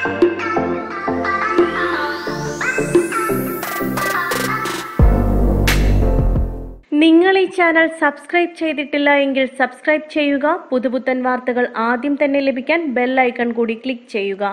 നിങ്ങൾ ഈ channel subscribe ചെയ്തിട്ടില്ല എങ്കിൽ സബ്സ്ക്രൈബ് ചെയ്യുക പുതുപുത്തൻ വാർത്തകൾ ആദ്യം തന്നെ ലഭിക്കാൻ ബെൽ ഐക്കൺ കൂടി ക്ലിക്ക് ചെയ്യുക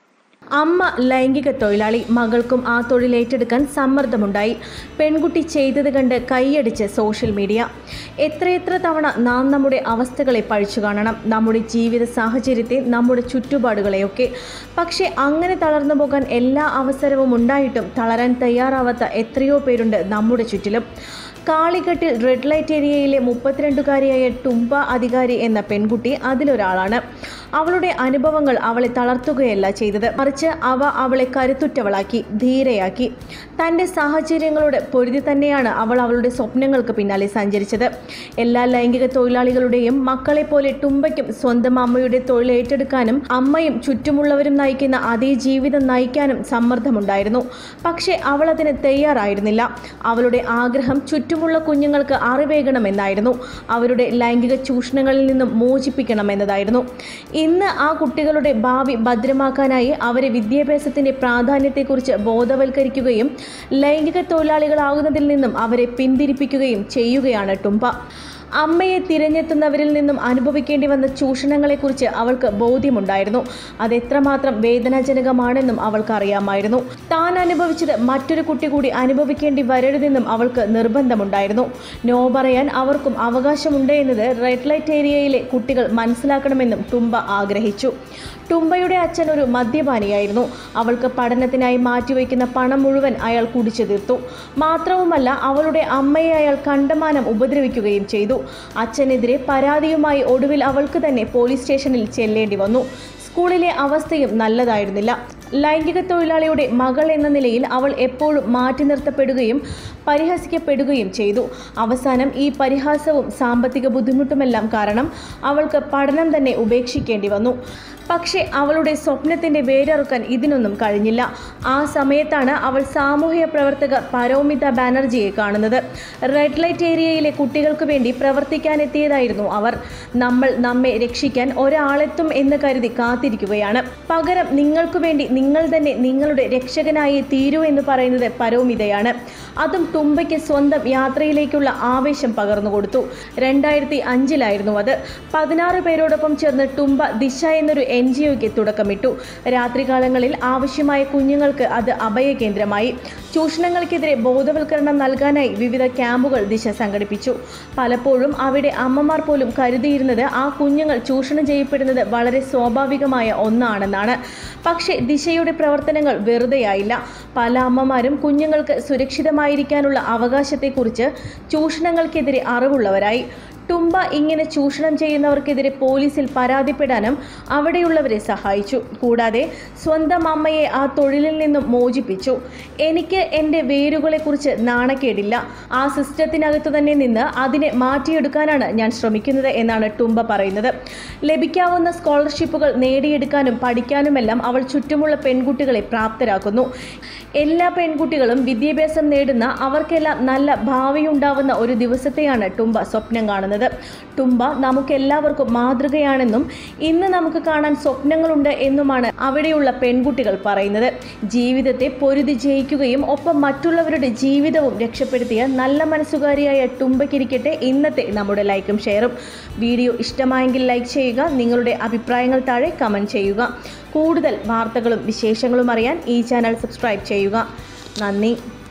അമ്മ ലൈംഗിക തൊഴിലാളി മകൾക്കും ആ തൊഴിൽ ഏറ്റെടുക്കാൻ സമ്മർദ്ദമുണ്ടായി പെൺകുട്ടി ചെയ്തത് കണ്ട് കൈയടിച്ച് സോഷ്യൽ മീഡിയ എത്രയെത്ര തവണ നാം നമ്മുടെ അവസ്ഥകളെ പഴിച്ചു കാണണം നമ്മുടെ ജീവിത സാഹചര്യത്തെ നമ്മുടെ ചുറ്റുപാടുകളെയൊക്കെ പക്ഷേ അങ്ങനെ തളർന്നു പോകാൻ എല്ലാ അവസരവും ഉണ്ടായിട്ടും തളരാൻ തയ്യാറാവാത്ത എത്രയോ പേരുണ്ട് നമ്മുടെ ചുറ്റിലും കാളിഘട്ടിൽ റെഡ് ലൈറ്റ് ഏരിയയിലെ മുപ്പത്തിരണ്ടുകാരിയായ ടുംബ അധികാരി എന്ന പെൺകുട്ടി അതിലൊരാളാണ് അവളുടെ അനുഭവങ്ങൾ അവളെ തളർത്തുകയല്ല ചെയ്തത് മറിച്ച് അവ അവളെ കരുത്തുറ്റവളാക്കി ധീരയാക്കി തൻ്റെ സാഹചര്യങ്ങളോട് പൊരുതി തന്നെയാണ് അവൾ അവളുടെ സ്വപ്നങ്ങൾക്ക് പിന്നാലെ സഞ്ചരിച്ചത് എല്ലാ ലൈംഗിക തൊഴിലാളികളുടെയും മക്കളെ പോലെ ടുംബയ്ക്കും സ്വന്തം അമ്മയുടെ തൊഴിൽ ഏറ്റെടുക്കാനും അമ്മയും ചുറ്റുമുള്ളവരും നയിക്കുന്ന അതേ ജീവിതം നയിക്കാനും സമ്മർദ്ദമുണ്ടായിരുന്നു പക്ഷേ അവൾ അതിന് തയ്യാറായിരുന്നില്ല അവളുടെ ആഗ്രഹം ചുറ്റുമുള്ള കുഞ്ഞുങ്ങൾക്ക് അറിവേകണമെന്നായിരുന്നു അവരുടെ ലൈംഗിക ചൂഷണങ്ങളിൽ നിന്നും മോചിപ്പിക്കണമെന്നതായിരുന്നു ഇന്ന് ആ കുട്ടികളുടെ ഭാവി ഭദ്രമാക്കാനായി അവരെ വിദ്യാഭ്യാസത്തിൻ്റെ പ്രാധാന്യത്തെക്കുറിച്ച് ബോധവൽക്കരിക്കുകയും ലൈംഗിക തൊഴിലാളികളാകുന്നതിൽ നിന്നും അവരെ പിന്തിരിപ്പിക്കുകയും ചെയ്യുകയാണ് ടുംബ അമ്മയെ തിരഞ്ഞെത്തുന്നവരിൽ നിന്നും അനുഭവിക്കേണ്ടി വന്ന ചൂഷണങ്ങളെക്കുറിച്ച് അവൾക്ക് ബോധ്യമുണ്ടായിരുന്നു അതെത്രമാത്രം വേദനാജനകമാണെന്നും അവൾക്ക് അറിയാമായിരുന്നു താൻ അനുഭവിച്ചത് മറ്റൊരു കുട്ടി കൂടി അനുഭവിക്കേണ്ടി വരരുതെന്നും അവൾക്ക് നിർബന്ധമുണ്ടായിരുന്നു നോ പറയാൻ അവർക്കും അവകാശമുണ്ട് എന്നത് റെഡ് ലൈറ്റ് ഏരിയയിലെ കുട്ടികൾ മനസ്സിലാക്കണമെന്നും ടുംബ ആഗ്രഹിച്ചു ടുംബയുടെ അച്ഛൻ ഒരു മദ്യപാനിയായിരുന്നു അവൾക്ക് പഠനത്തിനായി മാറ്റിവെക്കുന്ന പണം മുഴുവൻ അയാൾ കുടിച്ചു തീർത്തു മാത്രവുമല്ല അവളുടെ അമ്മയെ അയാൾ കണ്ടമാനം ഉപദ്രവിക്കുകയും ചെയ്തു അച്ഛനെതിരെ പരാതിയുമായി ഒടുവിൽ അവൾക്ക് തന്നെ പോലീസ് സ്റ്റേഷനിൽ ചെല്ലേണ്ടി വന്നു സ്കൂളിലെ അവസ്ഥയും നല്ലതായിരുന്നില്ല ലൈംഗിക തൊഴിലാളിയുടെ മകൾ എന്ന നിലയിൽ അവൾ എപ്പോഴും മാറ്റി നിർത്തപ്പെടുകയും പരിഹസിക്കപ്പെടുകയും ചെയ്തു അവസാനം ഈ പരിഹാസവും സാമ്പത്തിക ബുദ്ധിമുട്ടുമെല്ലാം കാരണം അവൾക്ക് പഠനം തന്നെ ഉപേക്ഷിക്കേണ്ടി വന്നു പക്ഷേ അവളുടെ സ്വപ്നത്തിൻ്റെ വേരറുക്കാൻ ഇതിനൊന്നും കഴിഞ്ഞില്ല ആ സമയത്താണ് അവൾ സാമൂഹ്യ പ്രവർത്തക പരോമിത ബാനർജിയെ കാണുന്നത് റെഡ് ലൈറ്റ് ഏരിയയിലെ കുട്ടികൾക്ക് വേണ്ടി പ്രവർത്തിക്കാനെത്തിയതായിരുന്നു അവർ നമ്മൾ നമ്മെ രക്ഷിക്കാൻ ഒരാളെത്തും എന്ന് കരുതി കാത്തിരിക്കുകയാണ് പകരം നിങ്ങൾക്ക് വേണ്ടി നിങ്ങൾ തന്നെ നിങ്ങളുടെ രക്ഷകനായി തീരൂ എന്ന് പറയുന്നത് പരോമിതയാണ് അതും തുമ്പയ്ക്ക് സ്വന്തം യാത്രയിലേക്കുള്ള ആവേശം പകർന്നു കൊടുത്തു രണ്ടായിരത്തി അഞ്ചിലായിരുന്നു അത് പതിനാറ് പേരോടൊപ്പം ചേർന്ന് ടുംബ ദിശ എന്നൊരു എൻ ജി ഒക്ക് തുടക്കമിട്ടു രാത്രികാലങ്ങളിൽ ആവശ്യമായ കുഞ്ഞുങ്ങൾക്ക് അത് അഭയകേന്ദ്രമായി ചൂഷണങ്ങൾക്കെതിരെ ബോധവൽക്കരണം നൽകാനായി വിവിധ ക്യാമ്പുകൾ ദിശ സംഘടിപ്പിച്ചു പലപ്പോഴും അവിടെ അമ്മമാർ പോലും കരുതിയിരുന്നത് ആ കുഞ്ഞുങ്ങൾ ചൂഷണം ചെയ്യപ്പെടുന്നത് വളരെ സ്വാഭാവികമായ ഒന്നാണെന്നാണ് പക്ഷേ ദിശയുടെ പ്രവർത്തനങ്ങൾ വെറുതെയായില്ല പല അമ്മമാരും കുഞ്ഞുങ്ങൾക്ക് സുരക്ഷിതമായിരിക്കാനുള്ള അവകാശത്തെക്കുറിച്ച് ചൂഷണങ്ങൾക്കെതിരെ അറിവുള്ളവരായി ടുംബ ഇങ്ങനെ ചൂഷണം ചെയ്യുന്നവർക്കെതിരെ പോലീസിൽ പരാതിപ്പെടാനും അവിടെയുള്ളവരെ സഹായിച്ചു കൂടാതെ സ്വന്തം അമ്മയെ ആ തൊഴിലിൽ നിന്നും മോചിപ്പിച്ചു എനിക്ക് എൻ്റെ വേരുകളെക്കുറിച്ച് നാണക്കേടില്ല ആ സിസ്റ്റത്തിനകത്തു തന്നെ നിന്ന് അതിനെ മാറ്റിയെടുക്കാനാണ് ഞാൻ ശ്രമിക്കുന്നത് എന്നാണ് ടുംബ പറയുന്നത് ലഭിക്കാവുന്ന സ്കോളർഷിപ്പുകൾ നേടിയെടുക്കാനും പഠിക്കാനുമെല്ലാം അവൾ ചുറ്റുമുള്ള പെൺകുട്ടികളെ പ്രാപ്തരാക്കുന്നു എല്ലാ പെൺകുട്ടികളും വിദ്യാഭ്യാസം നേടുന്ന അവർക്കെല്ലാം നല്ല ഭാവിയുണ്ടാവുന്ന ഒരു ദിവസത്തെയാണ് ടുംബ സ്വപ്നം കാണുന്നത് ടുംബ നമുക്കെല്ലാവർക്കും മാതൃകയാണെന്നും ഇന്ന് നമുക്ക് കാണാൻ സ്വപ്നങ്ങളുണ്ട് എന്നുമാണ് അവിടെയുള്ള പെൺകുട്ടികൾ പറയുന്നത് ജീവിതത്തെ പൊരുതി ജയിക്കുകയും ഒപ്പം മറ്റുള്ളവരുടെ ജീവിതവും രക്ഷപ്പെടുത്തിയ നല്ല മനസ്സുകാരിയായ ടുംബയ്ക്കിരിക്കട്ടെ ഇന്നത്തെ നമ്മുടെ ലൈക്കും ഷെയറും വീഡിയോ ഇഷ്ടമായെങ്കിൽ ലൈക്ക് ചെയ്യുക നിങ്ങളുടെ അഭിപ്രായങ്ങൾ താഴെ കമൻറ്റ് ചെയ്യുക കൂടുതൽ വാർത്തകളും വിശേഷങ്ങളും അറിയാൻ ഈ ചാനൽ സബ്സ്ക്രൈബ് ചെയ്യുക നന്ദി